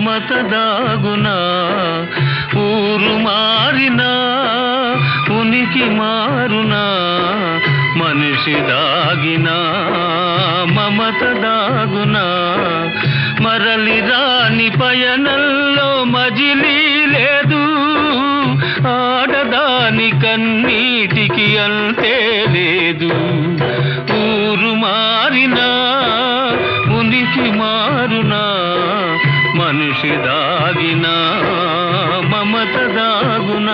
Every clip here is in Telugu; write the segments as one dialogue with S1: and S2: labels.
S1: మమత దాగునా ఊరు మారినా ఉనికి మారునా మనిషి దాగినా మమత దాగునా మరలి రాని పయనంలో మజిలీ లేదు ఆడదాని కన్నీటికి అంతే లేదు ఊరు మారినా ఉనికి మారునా మనిషి దాగినా మమత దాగునా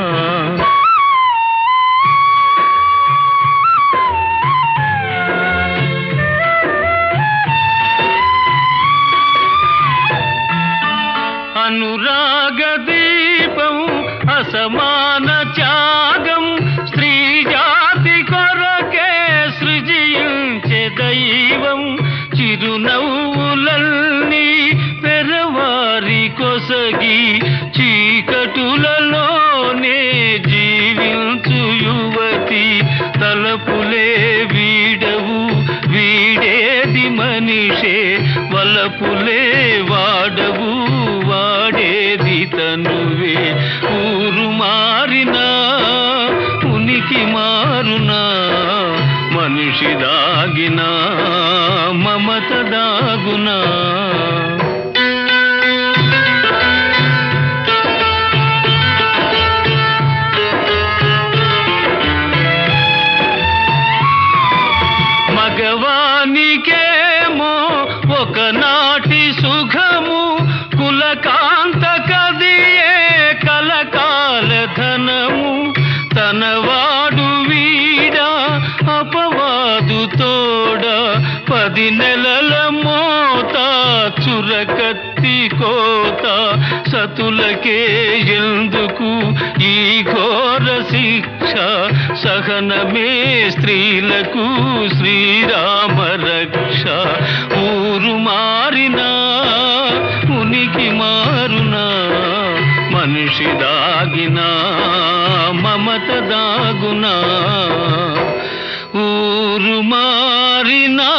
S1: అనురాగ దీపం అసమాన త్యాగం స్త్రీ జాతి కొరకే సృజించే దైవం చిరునవ్వులన్నీ పెరవారి కొసగి చీకటులలోనే జీవించు యువతి తలపులే వీడవు వీడేది మనిషే వలపులే వాడవు వాడేది తనువే ఊరు మారినా ఉనికి మారునా మనిషి దాగినా మమత దాగునా మగవానికేమో ఒకనాటి సుఖము కులకాంత కదియే కలకాల ధనము తనవాడు వీడా అపవాదు తోడ పది నెలల మోత చురకత్తి కోత సతులకే ఎందుకు ఈ ఘోర శిక్ష సహనమే స్త్రీలకు శ్రీరామ రక్ష ఊరు మారినా ఉనికి మారునా మనిషి దాగినా మమత దాగునా ఊరు మారినా